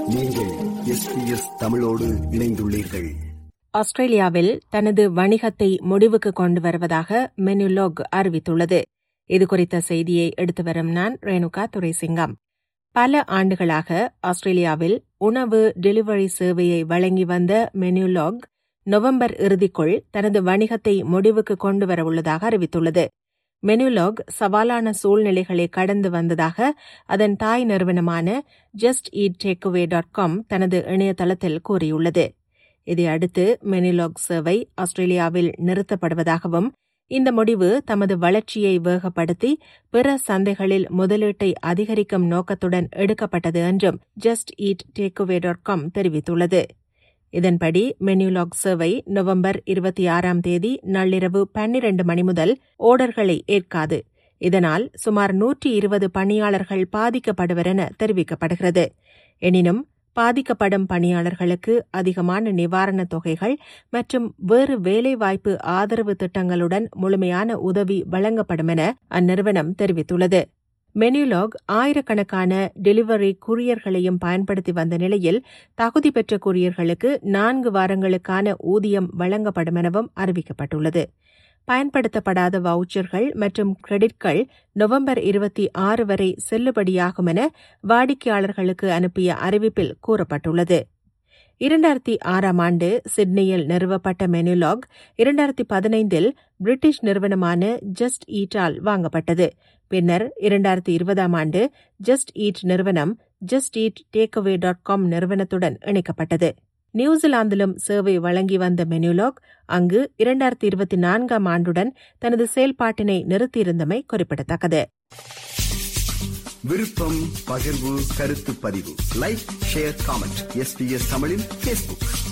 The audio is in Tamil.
நீங்கள் எஸ்பிஎஸ் தமிழோடு இணைந்துள்ளீர்கள் ஆஸ்திரேலியாவில் தனது வணிகத்தை முடிவுக்கு கொண்டு வருவதாக மெனுலோக் அறிவித்துள்ளது இதுகுறித்த செய்தியை எடுத்து வரும் நான் ரேணுகா துரைசிங்கம் பல ஆண்டுகளாக ஆஸ்திரேலியாவில் உணவு டெலிவரி சேவையை வழங்கி வந்த மெனுலாக் நவம்பர் இறுதிக்குள் தனது வணிகத்தை முடிவுக்கு கொண்டு வரவுள்ளதாக அறிவித்துள்ளது மெனுலாக் சவாலான சூழ்நிலைகளை கடந்து வந்ததாக அதன் தாய் நிறுவனமான Just Eat takeaway dot com தனது இணையதளத்தில் கூறியுள்ளது இதையடுத்து மெனிலாக் சேவை ஆஸ்திரேலியாவில் நிறுத்தப்படுவதாகவும் இந்த முடிவு தமது வளர்ச்சியை வேகப்படுத்தி பிற சந்தைகளில் முதலீட்டை அதிகரிக்கும் நோக்கத்துடன் எடுக்கப்பட்டது என்றும் Just Eat takeaway dot com தெரிவித்துள்ளது இதன்படி மெனுலாக் சேவை நவம்பர் இருபத்தி ஆறாம் தேதி நள்ளிரவு பன்னிரண்டு மணி முதல் ஓடர்களை ஏற்காது இதனால் சுமார் நூற்றி இருபது பணியாளர்கள் பாதிக்கப்படுவர் என தெரிவிக்கப்படுகிறது எனினும் பாதிக்கப்படும் பணியாளர்களுக்கு அதிகமான நிவாரணத் தொகைகள் மற்றும் வேறு வேலைவாய்ப்பு ஆதரவு திட்டங்களுடன் முழுமையான உதவி வழங்கப்படும் என அந்நிறுவனம் தெரிவித்துள்ளது மெனுலாக் ஆயிரக்கணக்கான டெலிவரி கூரியர்களையும் பயன்படுத்தி வந்த நிலையில் தகுதி பெற்ற கூரியர்களுக்கு நான்கு வாரங்களுக்கான ஊதியம் வழங்கப்படும் எனவும் அறிவிக்கப்பட்டுள்ளது பயன்படுத்தப்படாத வவுச்சர்கள் மற்றும் கிரெடிட்கள் நவம்பர் இருபத்தி ஆறு வரை செல்லுபடியாகும் என வாடிக்கையாளர்களுக்கு அனுப்பிய அறிவிப்பில் கூறப்பட்டுள்ளது இரண்டாயிரத்தி ஆறாம் ஆண்டு சிட்னியில் நிறுவப்பட்ட மெனுலாக் இரண்டாயிரத்தி பதினைந்தில் பிரிட்டிஷ் நிறுவனமான ஜஸ்ட் ஈட்டால் வாங்கப்பட்டது பின்னர் இரண்டாயிரத்தி இருபதாம் ஆண்டு ஜஸ்ட் ஈட் நிறுவனம் Just Eat takeaway dot com நிறுவனத்துடன் இணைக்கப்பட்டது நியூசிலாந்திலும் சேவை வழங்கி வந்த மெனுலாக் அங்கு இரண்டாயிரத்தி இருபத்தி நான்காம் ஆண்டுடன் தனது செயல்பாட்டினை நிறுத்தியிருந்தமை குறிப்பிடத்தக்கது விருப்பம் பகிர்வு கருத்து பதிவு லைக் ஷேர் காமெண்ட் எஸ்பிஎஸ் தமிழின் பேஸ்புக்